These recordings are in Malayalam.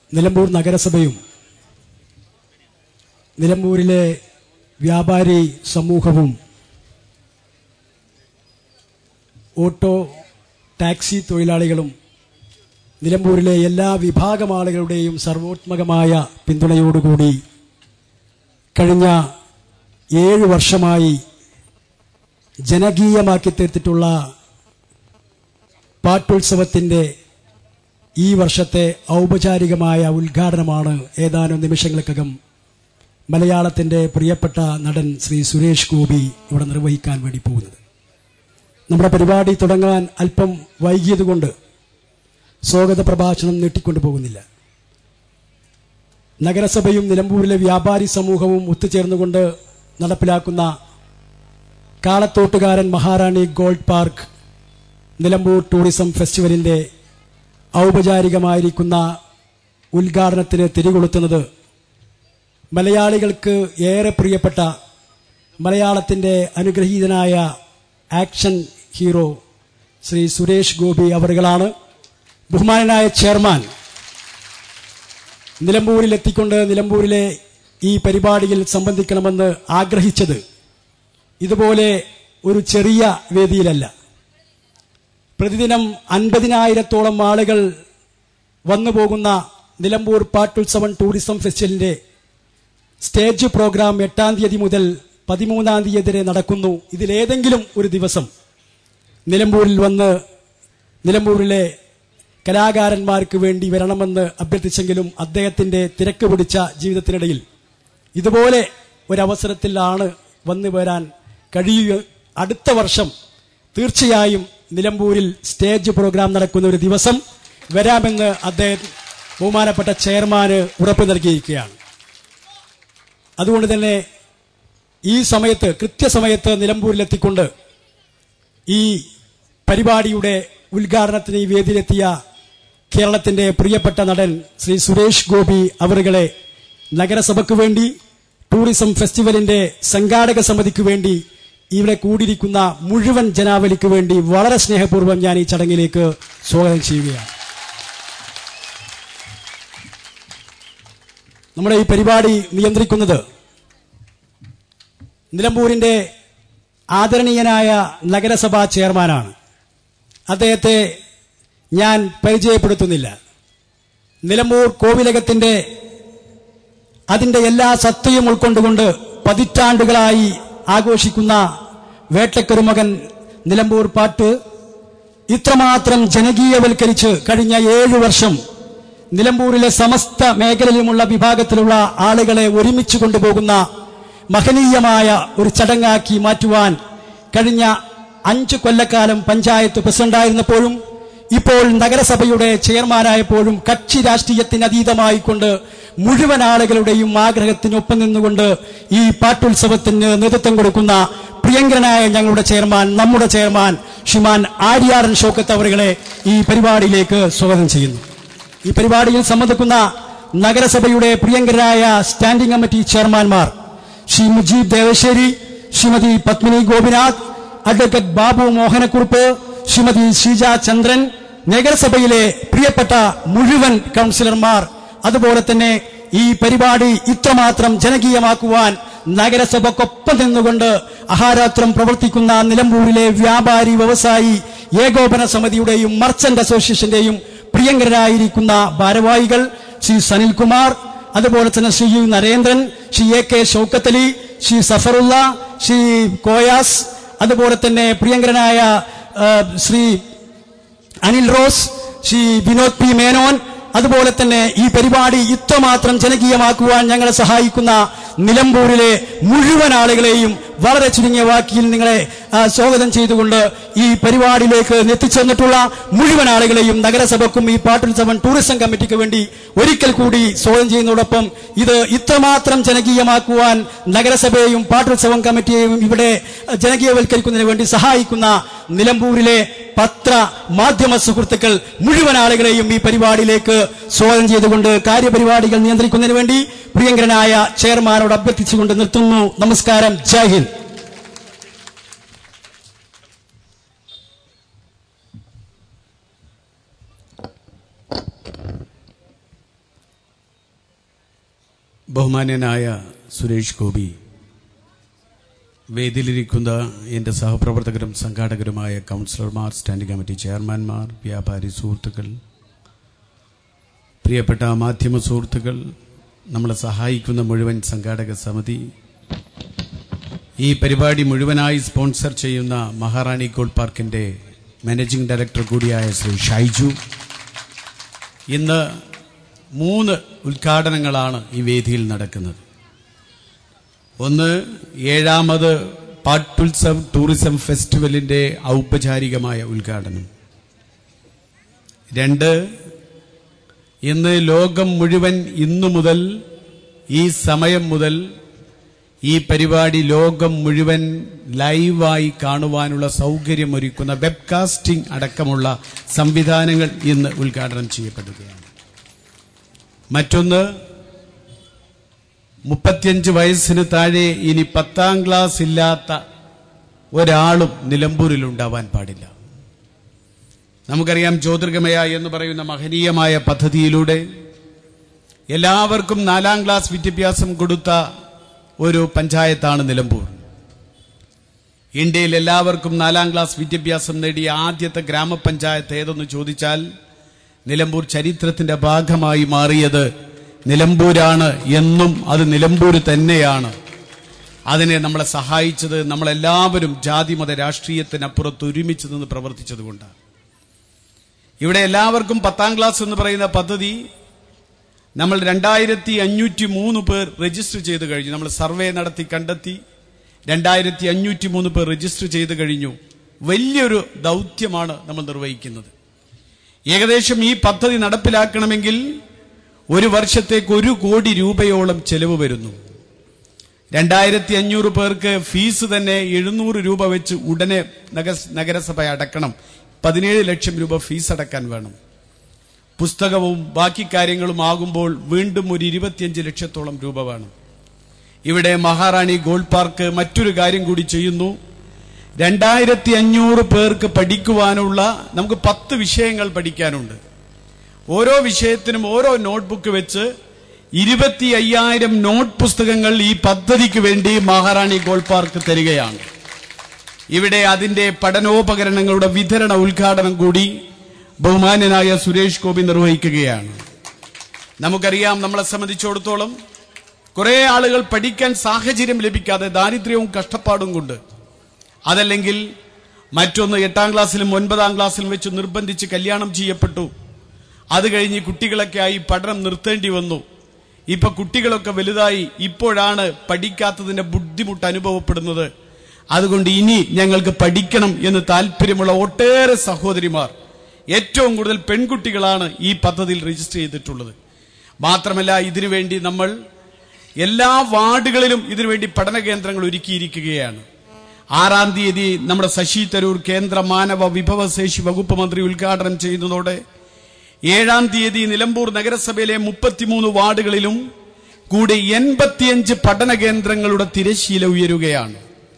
നിലമ്പൂർ നഗരസഭയും നിലമ്പൂരിലെ വ്യാപാരി സമൂഹവും ഓട്ടോ ടാക്സി തൊഴിലാളികളും നിലമ്പൂരിലെ എല്ലാ വിഭാഗം ആളുകളുടെയും സർവോത്മകമായ പിന്തുണയോടുകൂടി കഴിഞ്ഞ ഏഴ് വർഷമായി ജനകീയമാക്കി തീർത്തിട്ടുള്ള പാട്ടുത്സവത്തിന്റെ ഈ വർഷത്തെ ഔപചാരികമായ ഉദ്ഘാടനമാണ് ഏതാനും നിമിഷങ്ങൾക്കകം മലയാളത്തിന്റെ പ്രിയപ്പെട്ട നടൻ ശ്രീ സുരേഷ് ഗോപി ഇവിടെ നിർവഹിക്കാൻ വേണ്ടി പോകുന്നത് നമ്മുടെ പരിപാടി തുടങ്ങാൻ അല്പം വൈകിയതുകൊണ്ട് സ്വാഗത പ്രഭാഷണം നീട്ടിക്കൊണ്ടു പോകുന്നില്ല നഗരസഭയും നിലമ്പൂരിലെ വ്യാപാരി സമൂഹവും ഒത്തുചേർന്നുകൊണ്ട് നടപ്പിലാക്കുന്ന കാളത്തോട്ടുകാരൻ Maharani gold park Nilambur tourism ഫെസ്റ്റിവലിന്റെ ഔപചാരികമായിരിക്കുന്ന ഉദ്ഘാടനത്തിന് തിരികൊളുത്തുന്നത് മലയാളികൾക്ക് ഏറെ പ്രിയപ്പെട്ട മലയാളത്തിന്റെ അനുഗ്രഹീതനായ ആക്ഷൻ ഹീറോ ശ്രീ സുരേഷ് ഗോപി അവറുകളാണ് ബഹുമാനനായ ചെയർമാൻ നിലമ്പൂരിൽ എത്തിക്കൊണ്ട് നിലമ്പൂരിലെ ഈ പരിപാടിയിൽ സംബന്ധിക്കണമെന്ന് ആഗ്രഹിച്ചത് ഇതുപോലെ ഒരു ചെറിയ വേദിയിലല്ല പ്രതിദിനം അൻപതിനായിരത്തോളം ആളുകൾ വന്നു പോകുന്ന നിലമ്പൂർ പാട്ടുത്സവം ടൂറിസം ഫെസ്റ്റിവലിന്റെ സ്റ്റേജ് പ്രോഗ്രാം എട്ടാം തീയതി മുതൽ പതിമൂന്നാം തീയതി വരെ നടക്കുന്നു ഇതിലേതെങ്കിലും ഒരു ദിവസം നിലമ്പൂരിൽ വന്ന് നിലമ്പൂരിലെ കലാകാരന്മാർക്ക് വേണ്ടി വരണമെന്ന് അഭ്യർത്ഥിച്ചെങ്കിലും അദ്ദേഹത്തിന്റെ തിരക്ക് പിടിച്ച ജീവിതത്തിനിടയിൽ ഇതുപോലെ ഒരവസരത്തിലാണ് വന്നു വരാൻ കഴിയുക അടുത്ത വർഷം തീർച്ചയായും നിലമ്പൂരിൽ സ്റ്റേജ് പ്രോഗ്രാം നടക്കുന്ന ഒരു ദിവസം വരാമെന്ന് അദ്ദേഹം ബഹുമാനപ്പെട്ട ചെയർമാന് ഉറപ്പു നൽകിയിരിക്കുകയാണ് അതുകൊണ്ട് തന്നെ ഈ സമയത്ത് കൃത്യസമയത്ത് നിലമ്പൂരിലെത്തിക്കൊണ്ട് ഈ പരിപാടിയുടെ ഉദ്ഘാടനത്തിന് ഈ വേദിയിലെത്തിയ കേരളത്തിന്റെ പ്രിയപ്പെട്ട നടൻ ശ്രീ സുരേഷ് ഗോപി അവറുകളെ നഗരസഭയ്ക്ക് വേണ്ടി ടൂറിസം ഫെസ്റ്റിവലിന്റെ സംഘാടക സമിതിക്ക് വേണ്ടി ഇവിടെ കൂടിയിരിക്കുന്ന മുഴുവൻ ജനാവലിക്ക് വേണ്ടി വളരെ സ്നേഹപൂർവ്വം ഞാൻ ഈ ചടങ്ങിലേക്ക് സ്വാഗതം ചെയ്യുകയാണ് നമ്മുടെ ഈ പരിപാടി നിയന്ത്രിക്കുന്നത് നിലമ്പൂരിന്റെ ആദരണീയനായ നഗരസഭാ ചെയർമാനാണ് അദ്ദേഹത്തെ ഞാൻ പരിചയപ്പെടുത്തുന്നില്ല നിലമ്പൂർ കോവിലകത്തിന്റെ അതിന്റെ എല്ലാ സത്യവും ഉൾക്കൊണ്ടുകൊണ്ട് പതിറ്റാണ്ടുകളായി ആഘോഷിക്കുന്ന വേട്ടക്കരുമകൻ നിലമ്പൂർ പാട്ട് ഇത്രമാത്രം ജനകീയവൽക്കരിച്ച് കഴിഞ്ഞ ഏഴു വർഷം നിലമ്പൂരിലെ സമസ്ത മേഖലയിലുമുള്ള വിഭാഗത്തിലുള്ള ആളുകളെ ഒരുമിച്ച് കൊണ്ടുപോകുന്ന മഹനീയമായ ഒരു ചടങ്ങാക്കി മാറ്റുവാൻ കഴിഞ്ഞ അഞ്ചു കൊല്ലക്കാലം പഞ്ചായത്ത് പ്രസിഡന്റായിരുന്നപ്പോഴും ഇപ്പോൾ നഗരസഭയുടെ ചെയർമാനായപ്പോഴും കക്ഷി രാഷ്ട്രീയത്തിന് അതീതമായിക്കൊണ്ട് മുഴുവൻ ആളുകളുടെയും ആഗ്രഹത്തിനൊപ്പം നിന്നുകൊണ്ട് ഈ പാട്ടുത്സവത്തിന് നേതൃത്വം കൊടുക്കുന്ന പ്രിയങ്കരനായ ഞങ്ങളുടെ ചെയർമാൻ നമ്മുടെ ചെയർമാൻ ഷിമാൻ ആര്യാടൻ ഷോക്കത്ത് അവരുകളെ ഈ പരിപാടിയിലേക്ക് സ്വാഗതം ചെയ്യുന്നു ഈ പരിപാടിയിൽ സംബന്ധിക്കുന്ന നഗരസഭയുടെ പ്രിയങ്കരായ സ്റ്റാൻഡിംഗ് കമ്മിറ്റി ചെയർമാൻമാർ ശ്രീ മുജീബ് ദേവശ്ശേരി ശ്രീമതി പത്മിനി ഗോപിനാഥ് അഡ്വക്കേറ്റ് ബാബു മോഹനക്കുറുപ്പ് ശ്രീമതി ഷീജ ചന്ദ്രൻ നഗരസഭയിലെ പ്രിയപ്പെട്ട മുഴുവൻ കൗൺസിലർമാർ അതുപോലെ തന്നെ ഈ പരിപാടി ഇത്രമാത്രം ജനകീയമാക്കുവാൻ നഗരസഭക്കൊപ്പം നിന്നുകൊണ്ട് അഹാരാത്രം പ്രവർത്തിക്കുന്ന നിലമ്പൂരിലെ വ്യാപാരി വ്യവസായി ഏകോപന സമിതിയുടെയും മർച്ചന്റ് അസോസിയേഷന്റെയും പ്രിയങ്കരായിരിക്കുന്ന ഭാരവാഹികൾ ശ്രീ സനിൽകുമാർ അതുപോലെ തന്നെ Shri U Narendran Shri A K Shoukathali Shri Zafarulla Shri Koyas അതുപോലെ തന്നെ പ്രിയങ്കരനായ ആ, ശ്രീ അനിൽ റോസ് ശ്രീ വിനോദ് പി മേനോൻ അതുപോലെ തന്നെ ഈ പരിപാടി ഇത്രമാത്രം ജനകീയമാക്കുവാൻ ഞങ്ങളെ സഹായിക്കുന്ന നിലമ്പൂരിലെ മുഴുവൻ ആളുകളെയും വളരെ ചുരുങ്ങിയ വാക്കിൽ നിങ്ങളെ ആ, സ്വാഗതം ചെയ്തുകൊണ്ട് ഈ പരിപാടിയിലേക്ക് എത്തിച്ചേർന്നിട്ടുള്ള മുഴുവൻ ആളുകളെയും നഗരസഭക്കും ഈ പാട്ടുത്സവം ടൂറിസം കമ്മിറ്റിക്ക് വേണ്ടി ഒരിക്കൽ കൂടി സ്വാഗതം ചെയ്യുന്നതോടൊപ്പം ഇത് ഇത്രമാത്രം ജനകീയമാക്കുവാൻ നഗരസഭയെയും പാട്ടുത്സവം കമ്മിറ്റിയെയും ഇവിടെ ജനകീയവൽക്കരിക്കുന്നതിന് വേണ്ടി സഹായിക്കുന്ന നിലമ്പൂരിലെ പത്ര മാധ്യമ സുഹൃത്തുക്കൾ മുഴുവൻ ആളുകളെയും ഈ പരിപാടിയിലേക്ക് സ്വാഗതം ചെയ്തുകൊണ്ട് കാര്യപരിപാടികൾ നിയന്ത്രിക്കുന്നതിന് വേണ്ടി പ്രിയങ്കരനായ ചെയർമാനോട് അഭ്യർത്ഥിച്ചുകൊണ്ട് നിർത്തുന്നു നമസ്കാരം ജയ് ഹിന്ദ് ബഹുമാന്യനായ സുരേഷ് ഗോപി വേദിയിലിരിക്കുന്ന എൻ്റെ സഹപ്രവർത്തകരും സംഘാടകരുമായ കൗൺസിലർമാർ സ്റ്റാൻഡിംഗ് കമ്മിറ്റി ചെയർമാൻമാർ വ്യാപാരി സുഹൃത്തുക്കൾ പ്രിയപ്പെട്ട മാധ്യമ സുഹൃത്തുക്കൾ നമ്മളെ സഹായിക്കുന്ന മുഴുവൻ സംഘാടക സമിതി ഈ പരിപാടി മുഴുവനായി സ്പോൺസർ ചെയ്യുന്ന മഹാറാണി ഗോൾഡ് പാർക്കിന്റെ മാനേജിംഗ് ഡയറക്ടർ കൂടിയായ ശ്രീ ഷൈജു ഇന്ന് മൂന്ന് ഉദ്ഘാടനങ്ങളാണ് ഈ വേദിയിൽ നടക്കുന്നത് ഒന്ന് ഏഴാമത് പാട്ടുത്സവ് ടൂറിസം ഫെസ്റ്റിവലിന്റെ ഔപചാരികമായ ഉദ്ഘാടനം രണ്ട് ഇന്ന് ലോകം മുഴുവൻ ഇന്നു മുതൽ ഈ സമയം മുതൽ ഈ പരിപാടി ലോകം മുഴുവൻ ലൈവായി കാണുവാനുള്ള സൗകര്യമൊരുക്കുന്ന വെബ്കാസ്റ്റിംഗ് അടക്കമുള്ള സംവിധാനങ്ങൾ ഇന്ന് ഉദ്ഘാടനം ചെയ്യപ്പെടുകയാണ് മറ്റൊന്ന് മുപ്പത്തിയഞ്ച് വയസ്സിന് താഴെ ഇനി പത്താം ക്ലാസ് ഇല്ലാത്ത ഒരാളും നിലമ്പൂരിൽ ഉണ്ടാവാൻ പാടില്ല നമുക്കറിയാം ജ്യോതിർഗമയ എന്ന് പറയുന്ന മഹനീയമായ പദ്ധതിയിലൂടെ എല്ലാവർക്കും നാലാം ക്ലാസ് വിദ്യാഭ്യാസം കൊടുത്ത ഒരു പഞ്ചായത്താണ് നിലമ്പൂർ ഇന്ത്യയിൽ എല്ലാവർക്കും നാലാം ക്ലാസ് വിദ്യാഭ്യാസം നേടിയ ആദ്യത്തെ ഗ്രാമപഞ്ചായത്ത് ഏതെന്ന് ചോദിച്ചാൽ നിലമ്പൂർ ചരിത്രത്തിന്റെ ഭാഗമായി മാറിയത് നിലമ്പൂരാണ് എന്നും അത് നിലമ്പൂർ തന്നെയാണ് അതിനെ നമ്മളെ സഹായിച്ചത് നമ്മളെല്ലാവരും ജാതിമത രാഷ്ട്രീയത്തിനപ്പുറത്ത് ഒരുമിച്ച് നിന്ന് പ്രവർത്തിച്ചതുകൊണ്ടാണ് ഇവിടെ എല്ലാവർക്കും പത്താം ക്ലാസ് എന്ന് പറയുന്ന പദ്ധതി നമ്മൾ രണ്ടായിരത്തി അഞ്ഞൂറ്റി മൂന്ന് പേർ രജിസ്റ്റർ ചെയ്ത് കഴിഞ്ഞു നമ്മൾ സർവേ നടത്തി കണ്ടെത്തി രണ്ടായിരത്തി അഞ്ഞൂറ്റി മൂന്ന് പേർ രജിസ്റ്റർ ചെയ്ത് കഴിഞ്ഞു വലിയൊരു ദൗത്യമാണ് നമ്മൾ നിർവഹിക്കുന്നത് ഏകദേശം ഈ പദ്ധതി നടപ്പിലാക്കണമെങ്കിൽ ഒരു വർഷത്തേക്ക് ഒരു കോടി രൂപയോളം ചെലവ് വരുന്നു രണ്ടായിരത്തി അഞ്ഞൂറ് പേർക്ക് ഫീസ് തന്നെ എഴുന്നൂറ് രൂപ വെച്ച് ഉടനെ നഗ- നഗരസഭ അടക്കണം പതിനേഴ് ലക്ഷം രൂപ ഫീസ് അടക്കാൻ വേണം പുസ്തകവും ബാക്കി കാര്യങ്ങളും ആകുമ്പോൾ വീണ്ടും ഒരു ഇരുപത്തിയഞ്ച് ലക്ഷത്തോളം രൂപ വേണം ഇവിടെ മഹാറാണി ഗോൾഡ് പാർക്ക് മറ്റൊരു കാര്യം കൂടി ചെയ്യുന്നു രണ്ടായിരത്തി അഞ്ഞൂറ് പേർക്ക് പഠിക്കുവാനുള്ള നമുക്ക് പത്ത് വിഷയങ്ങൾ പഠിക്കാനുണ്ട് ഓരോ വിഷയത്തിനും ഓരോ നോട്ട്ബുക്ക് വെച്ച് ഇരുപത്തി അയ്യായിരം നോട്ട് പുസ്തകങ്ങൾ ഈ പദ്ധതിക്ക് വേണ്ടി മഹാറാണി ഗോൾഡ് പാർക്ക് തരികയാണ് ഇവിടെ അതിന്റെ പഠനോപകരണങ്ങളുടെ വിതരണ ഉദ്ഘാടനം കൂടി ബഹുമാന്യനായ സുരേഷ് ഗോപി നിർവഹിക്കുകയാണ് നമുക്കറിയാം നമ്മളെ സംബന്ധിച്ചിടത്തോളം കുറെ ആളുകൾ പഠിക്കാൻ സാഹചര്യം ലഭിക്കാതെ ദാരിദ്ര്യവും കഷ്ടപ്പാടും കൊണ്ട് അതല്ലെങ്കിൽ മറ്റൊന്ന് എട്ടാം ക്ലാസ്സിലും ഒൻപതാം ക്ലാസ്സിലും വെച്ച് നിർബന്ധിച്ച് കല്യാണം ചെയ്യപ്പെട്ടു അത് കഴിഞ്ഞ് കുട്ടികളൊക്കെ ആയി പഠനം നിർത്തേണ്ടി വന്നു ഇപ്പൊ കുട്ടികളൊക്കെ വലുതായി ഇപ്പോഴാണ് പഠിക്കാത്തതിന്റെ ബുദ്ധിമുട്ട് അനുഭവപ്പെടുന്നത് അതുകൊണ്ട് ഇനി ഞങ്ങൾക്ക് പഠിക്കണം എന്ന് താല്പര്യമുള്ള ഒട്ടേറെ സഹോദരിമാർ ഏറ്റവും കൂടുതൽ പെൺകുട്ടികളാണ് ഈ പദ്ധതിയിൽ രജിസ്റ്റർ ചെയ്തിട്ടുള്ളത് മാത്രമല്ല ഇതിനുവേണ്ടി നമ്മൾ എല്ലാ വാർഡുകളിലും ഇതിനുവേണ്ടി പഠന കേന്ദ്രങ്ങൾ ഒരുക്കിയിരിക്കുകയാണ് ആറാം തീയതി നമ്മുടെ ശശി തരൂർ കേന്ദ്ര മാനവ വിഭവശേഷി വകുപ്പ് മന്ത്രി ഉദ്ഘാടനം ചെയ്യുന്നതോടെ ഏഴാം തീയതി നിലമ്പൂർ നഗരസഭയിലെ മുപ്പത്തിമൂന്ന് വാർഡുകളിലും കൂടി എൺപത്തിയഞ്ച് പഠന കേന്ദ്രങ്ങളുടെ തിരശീല ഉയരുകയാണ്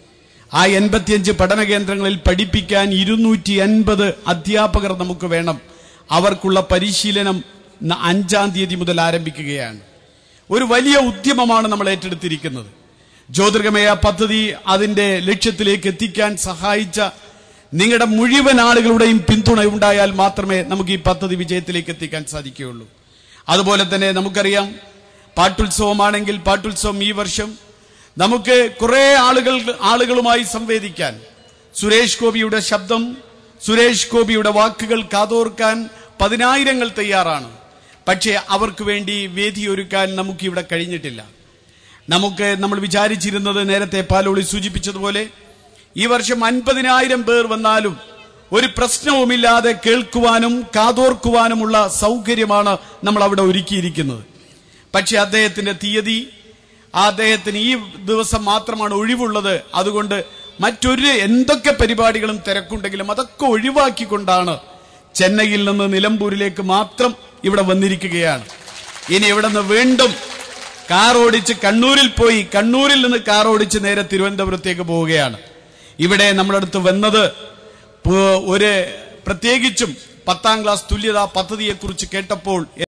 ആ എൺപത്തിയഞ്ച് പഠന കേന്ദ്രങ്ങളിൽ പഠിപ്പിക്കാൻ ഇരുന്നൂറ്റി അൻപത് അധ്യാപകർ നമുക്ക് വേണം അവർക്കുള്ള പരിശീലനം ന- അഞ്ചാം തീയതി മുതൽ ആരംഭിക്കുകയാണ് ഒരു വലിയ ഉദ്യമമാണ് നമ്മൾ ഏറ്റെടുത്തിരിക്കുന്നത് ജ്യോതിർഗമയ പദ്ധതി അതിന്റെ ലക്ഷ്യത്തിലേക്ക് എത്തിക്കാൻ സഹായിച്ച നിങ്ങളുടെ മുഴുവൻ ആളുകളുടെയും പിന്തുണ ഉണ്ടായാൽ മാത്രമേ നമുക്ക് ഈ പദ്ധതി വിജയത്തിലേക്ക് എത്തിക്കാൻ സാധിക്കുകയുള്ളൂ അതുപോലെ തന്നെ നമുക്കറിയാം പാട്ടുത്സവമാണെങ്കിൽ പാട്ടുത്സവം ഈ വർഷം നമുക്ക് കുറെ ആളുകൾ ആളുകളുമായി സംവേദിക്കാൻ സുരേഷ് ഗോപിയുടെ ശബ്ദം സുരേഷ് ഗോപിയുടെ വാക്കുകൾ കാതോർക്കാൻ പതിനായിരങ്ങൾ തയ്യാറാണ് പക്ഷേ അവർക്ക് വേണ്ടി വേദിയൊരുക്കാൻ നമുക്ക് ഇവിടെ കഴിഞ്ഞിട്ടില്ല നമുക്ക് നമ്മൾ വിചാരിച്ചിരുന്നത് നേരത്തെ പാലോളി സൂചിപ്പിച്ചതുപോലെ ഈ വർഷം അൻപതിനായിരം പേർ വന്നാലും ഒരു പ്രശ്നവുമില്ലാതെ കേൾക്കുവാനും കാതോർക്കുവാനുമുള്ള സൗകര്യമാണ് നമ്മൾ അവിടെ ഒരുക്കിയിരിക്കുന്നത് പക്ഷെ അദ്ദേഹത്തിന്റെ തീയതി ആ അദ്ദേഹത്തിന് ഈ ദിവസം മാത്രമാണ് ഒഴിവുള്ളത് അതുകൊണ്ട് മറ്റൊരു എന്തൊക്കെ പരിപാടികളും തിരക്കുണ്ടെങ്കിലും അതൊക്കെ ഒഴിവാക്കിക്കൊണ്ടാണ് ചെന്നൈയിൽ നിന്ന് നിലമ്പൂരിലേക്ക് മാത്രം ഇവിടെ വന്നിരിക്കുകയാണ് ഇനി ഇവിടെ നിന്ന് വീണ്ടും കാർ ഓടിച്ച് കണ്ണൂരിൽ പോയി കണ്ണൂരിൽ നിന്ന് കാർ ഓടിച്ച് നേരെ തിരുവനന്തപുരത്തേക്ക് പോവുകയാണ് ഇവിടെ നമ്മളടുത്ത് വന്നത് പ് ഒരു പ്രത്യേകിച്ചും പത്താം ക്ലാസ് തുല്യതാ പദ്ധതിയെക്കുറിച്ച് കേട്ടപ്പോൾ